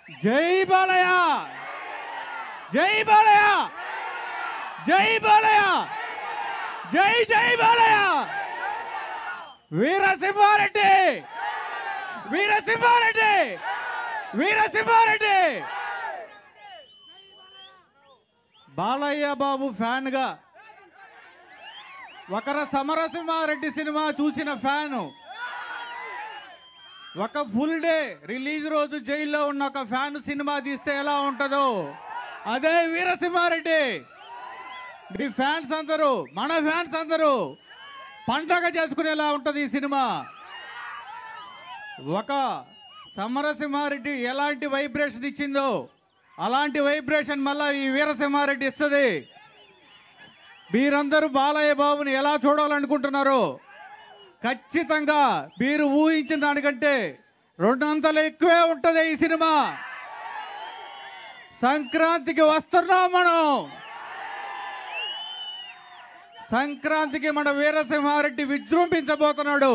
జై బాలయ్య జై బాలయ్య జై బాలయ్య జై జై బాలయ్య వీరసింహారెడ్డి వీరసింహారెడ్డి వీరసింహారెడ్డి బాలయ్య బాబు ఫ్యాన్ గా ఒకర సమరసింహారెడ్డి సినిమా చూసిన ఫ్యాను ఒక ఫుల్ డే రిలీజ్ రోజు జైల్లో ఉన్న ఒక ఫ్యాన్ సినిమా తీస్తే ఎలా ఉంటుందో అదే వీరసింహారెడ్డి మీ ఫ్యాన్స్ అందరూ మన ఫ్యాన్స్ అందరూ పండగ చేసుకునేలా ఉంటది ఈ సినిమా ఒక సమరసింహారెడ్డి ఎలాంటి వైబ్రేషన్ ఇచ్చిందో అలాంటి వైబ్రేషన్ మళ్ళా ఈ వీరసింహారెడ్డి ఇస్తుంది మీరందరూ బాలయ్య బాబుని ఎలా చూడాలనుకుంటున్నారో ఖచ్చితంగా మీరు ఊహించిన దానికంటే రెండంతలు ఎక్కువే ఉంటది ఈ సినిమా సంక్రాంతికి వస్తున్నాం మనం సంక్రాంతికి మన వీరసింహారెడ్డి విజృంభించబోతున్నాడు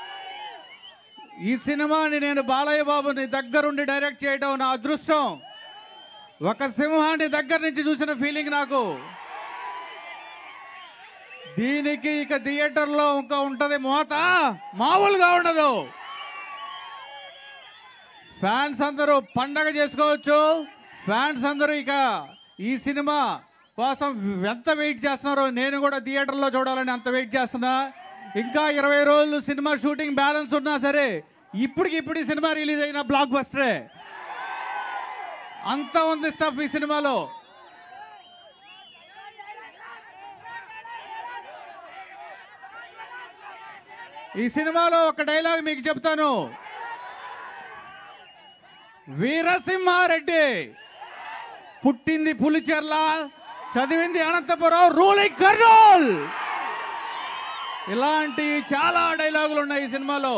ఈ సినిమాని నేను బాలయ్య బాబుని దగ్గరుండి డైరెక్ట్ చేయడం నా అదృష్టం ఒక సింహాన్ని దగ్గర నుంచి చూసిన ఫీలింగ్ నాకు దీనికి ఇక థియేటర్లో ఇంకా ఉంటది మోత మామూలుగా ఉండదు ఫ్యాన్స్ అందరూ పండగ చేసుకోవచ్చు ఫ్యాన్స్ అందరూ ఇక ఈ సినిమా కోసం ఎంత వెయిట్ చేస్తున్నారో నేను కూడా థియేటర్లో చూడాలని అంత వెయిట్ చేస్తున్నా ఇంకా ఇరవై రోజులు సినిమా షూటింగ్ బ్యాలెన్స్ ఉన్నా సరే ఇప్పటికి ఇప్పుడు ఈ సినిమా రిలీజ్ అయిన బ్లాక్ బస్టరే అంత ఉంది స్టఫ్ ఈ సినిమాలో ఈ సినిమాలో ఒక డైలాగ్ మీకు చెప్తాను వీరసింహారెడ్డి పుట్టింది పులిచెర్ల చదివింది అనంతపురం రూలింగ్ కర్నూల్ ఇలాంటి చాలా డైలాగులు ఉన్నాయి ఈ సినిమాలో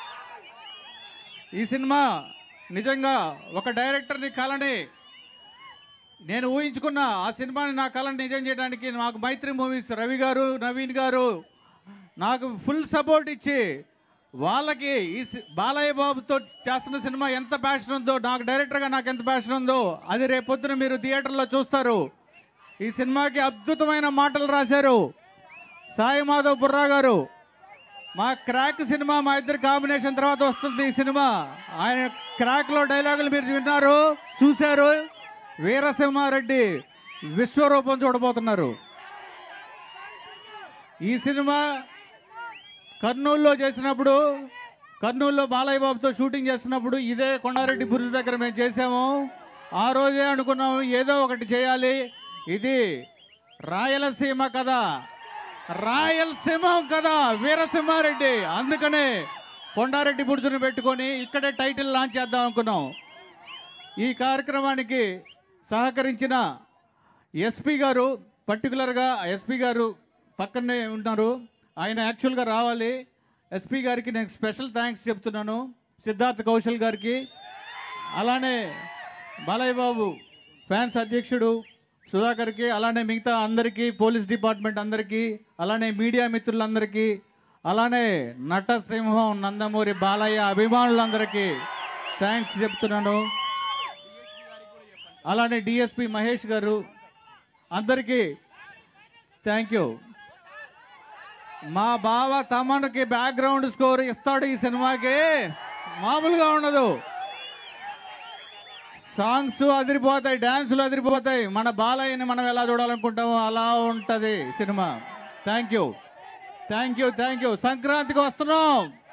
ఈ సినిమా నిజంగా ఒక డైరెక్టర్ని కలని నేను ఊహించుకున్న ఆ సినిమాని నా కళను నిజం చేయడానికి నాకు మైత్రి మూవీస్ రవి గారు నవీన్ గారు నాకు ఫుల్ సపోర్ట్ ఇచ్చి వాళ్ళకి ఈ సి- బాలయ్య బాబుతో చేస్తున్న సినిమా ఎంత ప్యాషన్ ఉందో నాకు డైరెక్టర్గా నాకు ఎంత ప్యాషన్ ఉందో అది రేపొద్దున మీరు థియేటర్లో చూస్తారు ఈ సినిమాకి అద్భుతమైన మాటలు రాశారు సాయి మాధవ్ బుర్రా గారు మా క్రాక్ సినిమా మా ఇద్దరి కాంబినేషన్ తర్వాత వస్తుంది ఈ సినిమా ఆయన క్రాక్ లో డైలాగులు మీరు విన్నారు చూశారు వీరసింహారెడ్డి విశ్వరూపం చూడబోతున్నారు ఈ సినిమా కర్నూలులో చేసినప్పుడు కర్నూలులో బాలయ్య బాబుతో షూటింగ్ చేస్తున్నప్పుడు ఇదే కొండారెడ్డి బురుజు దగ్గర మేము చేసాము ఆ రోజే అనుకున్నాము ఏదో ఒకటి చేయాలి ఇది రాయలసీమ కదా రాయలసీమం కదా వీరసింహారెడ్డి అందుకనే కొండారెడ్డి బుర్జును పెట్టుకొని ఇక్కడే టైటిల్ లాంచ్ చేద్దాం అనుకున్నాం ఈ కార్యక్రమానికి సహకరించిన ఎస్పీ గారు పర్టికులర్గా ఎస్పీ గారు పక్కనే ఉన్నారు ఆయన యాక్చువల్గా రావాలి ఎస్పీ గారికి నేను స్పెషల్ థ్యాంక్స్ చెప్తున్నాను సిద్ధార్థ్ కౌశల్ గారికి అలానే బాలయ్య బాబు ఫ్యాన్స్ అధ్యక్షుడు సుధాకర్కి అలానే మిగతా అందరికీ పోలీస్ డిపార్ట్మెంట్ అందరికీ అలానే మీడియా మిత్రులందరికీ అలానే నటసింహం నందమూరి బాలయ్య అభిమానులందరికీ థ్యాంక్స్ చెప్తున్నాను అలానే డిఎస్పి మహేష్ గారు అందరికీ థ్యాంక్ యూ మా బావ తమన్కి బ్యాక్గ్రౌండ్ స్కోర్ ఇస్తాడు ఈ సినిమాకి మామూలుగా ఉండదు సాంగ్స్ అదిరిపోతాయి డాన్సులు అదిరిపోతాయి మన బాలయ్యని మనం ఎలా చూడాలనుకుంటామో అలా ఉంటది cinema thank you thank you thank you సంక్రాంతికి వస్తున్నాం